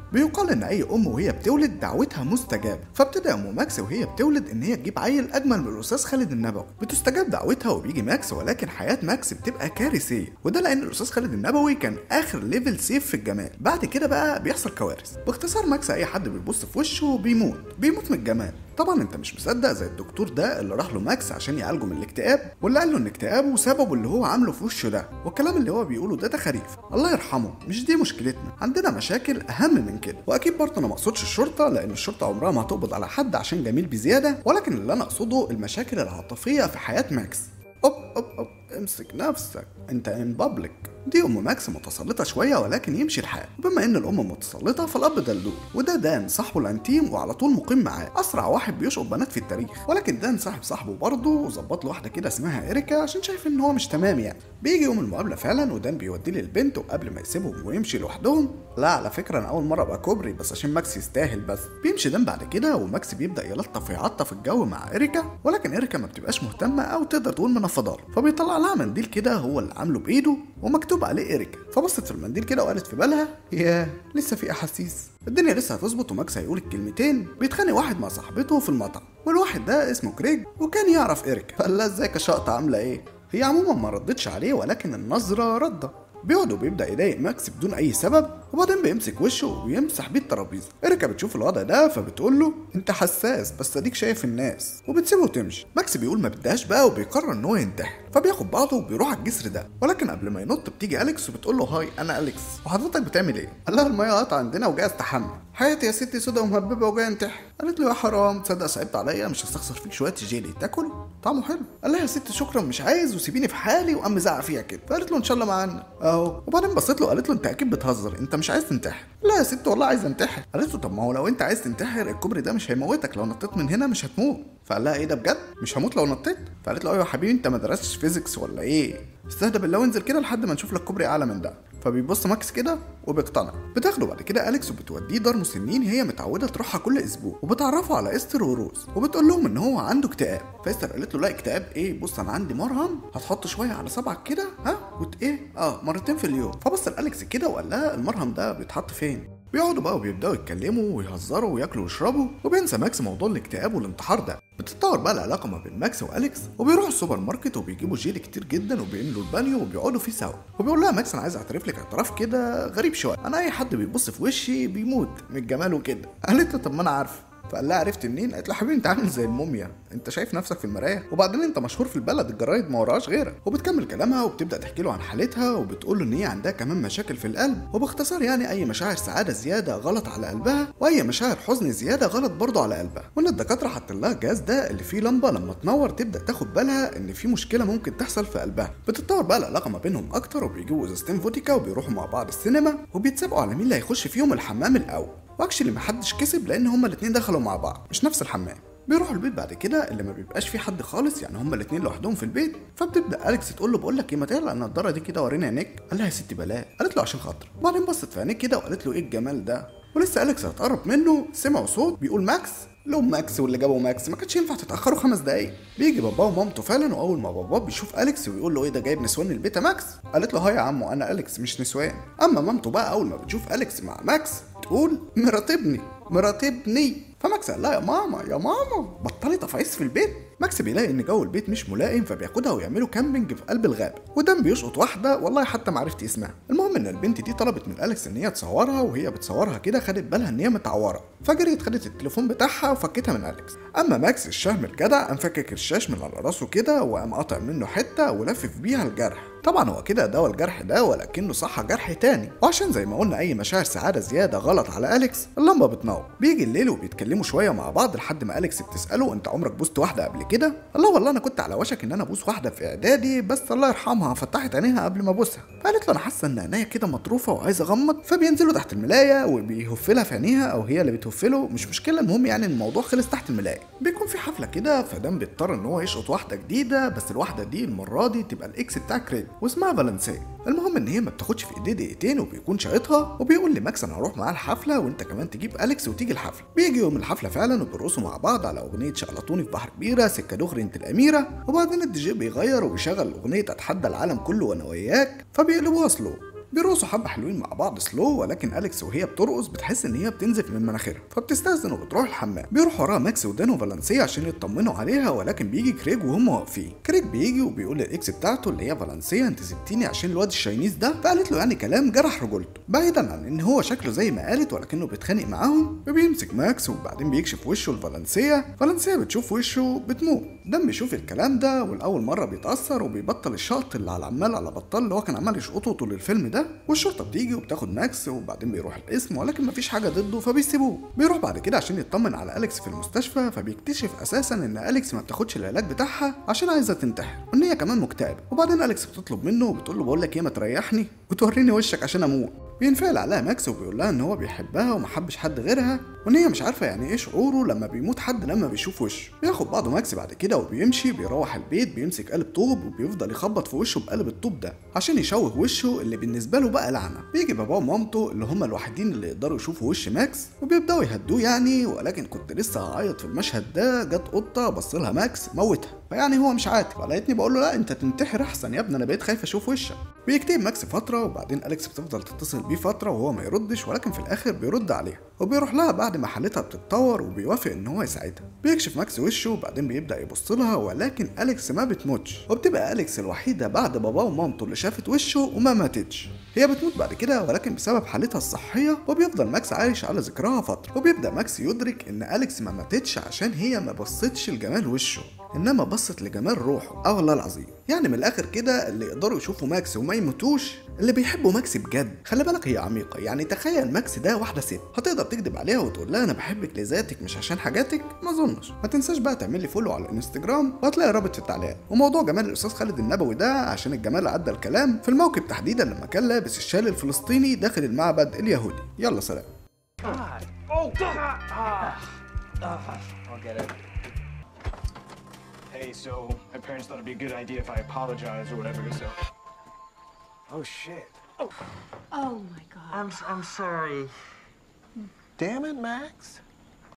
بيقال ان اي ام وهي بتولد دعوتها مستجاب فابتدى ام ماكس وهي بتولد ان هي تجيب عيل اجمل من الاستاذ خالد النبوي بتستجاب دعوتها وبيجي ماكس ولكن حياه ماكس بتبقى كارثيه وده لان الاستاذ خالد النبوي كان اخر ليفل سيف في الجمال بعد كده بقى بيحصل كوارث باختصار ماكس اي حد بيبص في وشه بيموت بيموت من الجمال طبعا انت مش مصدق زي الدكتور ده اللي راح له ماكس عشان يعالجه من الاكتئاب واللي قال له ان اكتئابه سببه اللي هو عامله في وشه ده والكلام اللي هو بيقوله ده تخاريف الله يرحمه مش دي مشكلتنا عندنا مشاكل اهم من كده واكيد برضه انا ما اقصدش الشرطه لان الشرطه عمرها ما هتقبض على حد عشان جميل بزياده ولكن اللي انا اقصده المشاكل العاطفيه في حياه ماكس اوب اوب اوب امسك نفسك انت ان بابليك دي ام ماكس متسلطه شويه ولكن يمشي الحال بما ان الام متسلطه فالاب دلوع وده دان صاحبه الانتيم وعلى طول مقيم معاه اسرع واحد بيشقط بنات في التاريخ ولكن دان صاحب صاحبه برضه وظبط له واحده كده اسمها اريكا عشان شايف ان هو مش تمام يعني بيجي يوم المقابله فعلا ودان بيوديه للبنت وقبل ما يسيبهم ويمشي لوحدهم لا على فكره انا اول مره ابقى كوبري بس عشان ماكس يستاهل بس بيمشي دان بعد كده وماكس بيبدا يلطف ويعطف الجو مع اريكا ولكن اريكا ما بتبقاش مهتمه او تقدر تقول منفضه له فبيطلع لها منديل كده هو اللي عامله بايده ومكتوب عليه اريكا فبصت في المنديل كده وقالت في بالها ياه لسه في احاسيس الدنيا لسه هتظبط وماكس هيقول الكلمتين بيتخانق واحد مع صاحبته في المطعم والواحد ده اسمه كريج وكان يعرف اريكا قال لها ازيك يا شقطه عامله ايه هي عموما ما ردتش عليه ولكن النظره رده بيقعد وبيبدا يضايق ماكس بدون اي سبب وبعدين بيمسك وشه ويمسح بيه الترابيزه اريكا بتشوف الوضع ده فبتقول له انت حساس بس اديك شايف الناس وبتسيبه وتمشي ماكس بيقول ما بدهاش بقى وبيقرر ان هو ينتحر فبياخد بعضه وبيروح على الجسر ده ولكن قبل ما ينط بتيجي اليكس وبتقول له هاي انا اليكس وحضرتك بتعمل ايه قال لها الميه قطع عندنا وجاي استحمى حياتي يا ستي سودا ومهببه وجاي انتحر قالت له يا حرام تصدق صعبت عليا مش هستخسر فيك شويه جيلي تاكل طعمه حلو قال لها يا ست شكرا مش عايز وسيبيني في حالي وقام مزعق فيها كده فقالت له ان شاء الله معانا اهو وبعدين بصيت له قالت له انت اكيد بتهزر انت مش عايز تنتحر لا يا ست والله عايز انتحر قالت له طب ما هو لو انت عايز تنتحر الكوبري ده مش هيموتك لو نطيت من هنا مش هتموت فقال لها ايه ده بجد مش هموت لو نطيت فقالت له ايوه يا حبيبي انت ما درستش فيزيكس ولا ايه استهدى بالله وانزل كده لحد ما نشوف لك كوبري اعلى من ده فبيبص ماكس كده وبيقتنع بتاخده بعد كده اليكس وبتوديه دار مسنين هي متعوده تروحها كل اسبوع وبتعرفه على استر وروز وبتقول لهم ان هو عنده اكتئاب فاستر قالت له لا اكتئاب ايه بص انا عندي مرهم هتحط شويه على صبعك كده ها وت ايه اه مرتين في اليوم فبص لاليكس كده وقال لها المرهم ده بيتحط فين بيقعدوا بقى وبيبداوا يتكلموا ويهزروا وياكلوا ويشربوا وبينسى ماكس موضوع الاكتئاب والانتحار ده بتتطور بقى العلاقه ما بين ماكس واليكس وبيروحوا السوبر ماركت وبيجيبوا جيلي كتير جدا وبيملوا البانيو وبيقعدوا فيه سوا وبيقول لها ماكس انا عايز اعترف لك اعتراف كده غريب شويه انا اي حد بيبص في وشي بيموت من الجمال وكده قالت له طب ما انا عارفه فقال لها عرفت منين؟ قالت له حبيبي انت عامل زي الموميا، انت شايف نفسك في المرايه؟ وبعدين انت مشهور في البلد الجرايد ما وراهاش غيرك، وبتكمل كلامها وبتبدا تحكي له عن حالتها وبتقول له ان هي عندها كمان مشاكل في القلب، وباختصار يعني اي مشاعر سعاده زياده غلط على قلبها، واي مشاعر حزن زياده غلط برضه على قلبها، وان الدكاتره حاطين لها الجهاز ده اللي فيه لمبه لما تنور تبدا تاخد بالها ان في مشكله ممكن تحصل في قلبها، بتتطور بقى العلاقه ما بينهم اكتر وبيجيبوا ازازتين فوديكا وبيروحوا مع بعض السينما وبيتسابقوا على مين اللي هيخش فيهم الحمام الاول. واكشلي محدش كسب لان هما الاتنين دخلوا مع بعض مش نفس الحمام بيروحوا البيت بعد كده اللي ما بيبقاش فيه حد خالص يعني هما الاتنين لوحدهم في البيت فبتبدا اليكس تقول له بقول لك ايه ما تقلق النضاره دي كده وريني عينيك قال لها يا ستي بلاش قالت له عشان خاطر وبعدين بصت في عينيه كده وقالت له ايه الجمال ده ولسه اليكس هتقرب منه سمعوا صوت بيقول ماكس لو ماكس واللي جابه ماكس ما كانش ينفع تتاخروا خمس دقايق بيجي باباه ومامته فعلا واول ما باباه بيشوف اليكس ويقول له ايه ده جايب نسوان البيت يا ماكس قالت له ها يا عمو انا اليكس مش نسوان اما مامته بقى اول ما بتشوف اليكس مع ماكس تقول مرات ابني مرات ابني فماكس قال لها يا ماما يا ماما بطلي تفعيص في البيت ماكس بيلاقي ان جو البيت مش ملائم فبياخدها ويعملوا كامبينج في قلب الغابه ودان بيشقط واحده والله حتى ما عرفت اسمها المهم ان البنت دي طلبت من اليكس ان هي تصورها وهي بتصورها كده خدت بالها ان هي متعوره فجريت خدت التليفون بتاعها وفكتها من اليكس اما ماكس الشهم الجدع قام فكك الشاش من على راسه كده وقام قاطع منه حته ولفف بيها الجرح طبعا هو كده دوا الجرح ده ولكنه صح جرح تاني وعشان زي ما قلنا اي مشاعر سعاده زياده غلط على اليكس اللمبه بتنور بيجي الليل وبيتكلموا شويه مع بعض لحد ما اليكس بتساله انت عمرك بوست واحده قبل كده الله والله انا كنت على وشك ان انا ابوس واحده في اعدادي بس الله يرحمها فتحت عينيها قبل ما ابوسها فقالت له انا حاسه ان عينيا كده مطروفه وعايزه اغمض فبينزلوا تحت الملايه وبيهف لها في عينيها او هي اللي بتهف له مش مشكله المهم يعني الموضوع خلص تحت الملايه بيكون في حفله كده فدان بيضطر ان هو يشقط واحده جديده بس الواحده دي المره دي تبقى الاكس بتاع كريج واسمها فالنسيا المهم ان هي ما بتاخدش في ايديه دقيقتين وبيكون شايطها وبيقول لماكس انا هروح معاه الحفله وانت كمان تجيب اليكس وتيجي الحفله بيجي يوم الحفله فعلا وبيرقصوا مع بعض على اغنيه شقلطوني في بحر كبيره سكه دغري انت الاميره وبعدين الدي جي بيغير ويشغل اغنيه اتحدى العالم كله وانا وياك فبيقلبوها سلو بيرقصوا حبه حلوين مع بعض سلو ولكن اليكس وهي بترقص بتحس ان هي بتنزف من مناخيرها فبتستاذن وبتروح الحمام بيروح وراها ماكس ودان وفالنسيا عشان يطمنوا عليها ولكن بيجي كريج وهم واقفين كريج بيجي وبيقول للاكس بتاعته اللي هي فالنسيا انت سبتيني عشان الواد الشاينيز ده فقالت له يعني كلام جرح رجولته بعيدا عن ان هو شكله زي ما قالت ولكنه بيتخانق معاهم فبيمسك ماكس وبعدين بيكشف وشه لفالنسيا فالنسيا بتشوف وشه بتموت دم بيشوف الكلام ده والاول مره بيتاثر وبيبطل الشط اللي على عمال على بطال اللي هو كان عمال يشقطه طول الفيلم ده والشرطه بتيجي وبتاخد ماكس وبعدين بيروح القسم ولكن مفيش حاجه ضده فبيسيبوه بيروح بعد كده عشان يطمن على اليكس في المستشفى فبيكتشف اساسا ان اليكس ما بتاخدش العلاج بتاعها عشان عايزه تنتحر وان هي كمان مكتئبه وبعدين اليكس بتطلب منه وبتقول له بقول لك ايه ما تريحني وتوريني وشك عشان اموت بينفعل عليها ماكس وبيقول لها ان هو بيحبها ومحبش حد غيرها وان هي مش عارفه يعني ايه شعوره لما بيموت حد لما بيشوف وشه بياخد بعضه ماكس بعد كده وبيمشي بيروح البيت بيمسك قالب طوب وبيفضل يخبط في وشه بقلب الطوب ده عشان يشوه وشه اللي بالنسبه له بقى لعنه بيجي باباه ومامته اللي هما الوحيدين اللي يقدروا يشوفوا وش ماكس وبيبداوا يهدوه يعني ولكن كنت لسه هعيط في المشهد ده جت قطه بص لها ماكس موتها فيعني هو مش عاتب لقيتني بقول له لا انت تنتحر احسن يا ابني انا بقيت خايف اشوف وشك بيكتئب ماكس فتره وبعدين اليكس بتفضل تتصل بيه فتره وهو ما يردش ولكن في الاخر بيرد عليها وبيروح لها بعد ما حالتها بتتطور وبيوافق ان هو يساعدها بيكشف ماكس وشه وبعدين بيبدا يبص لها ولكن اليكس ما بتموتش وبتبقى اليكس الوحيده بعد باباه ومامته اللي شافت وشه وما ماتتش هي بتموت بعد كده ولكن بسبب حالتها الصحيه وبيفضل ماكس عايش على ذكرها فتره وبيبدا ماكس يدرك ان اليكس ما ماتتش عشان هي ما بصتش لجمال وشه انما بصت لجمال روحه اه والله العظيم يعني من الاخر كده اللي يقدروا يشوفوا ماكس وما يموتوش اللي بيحبوا ماكس بجد خلي بالك هي عميقه يعني تخيل ماكس ده واحده ست هتقدر تكذب عليها وتقول لها انا بحبك لذاتك مش عشان حاجاتك ما اظنش ما تنساش بقى تعمل لي فولو على الانستجرام وهتلاقي رابط في التعليقات وموضوع جمال الاستاذ خالد النبوي ده عشان الجمال عدى الكلام في الموكب تحديدا لما كان لابس الشال الفلسطيني داخل المعبد اليهودي يلا سلام God. Oh, God. Ah. Ah. I'll get it. Hey, so my parents thought it'd be a good idea if I apologize or whatever, so. Oh shit. Oh my god. I'm I'm sorry. Damn it, Max.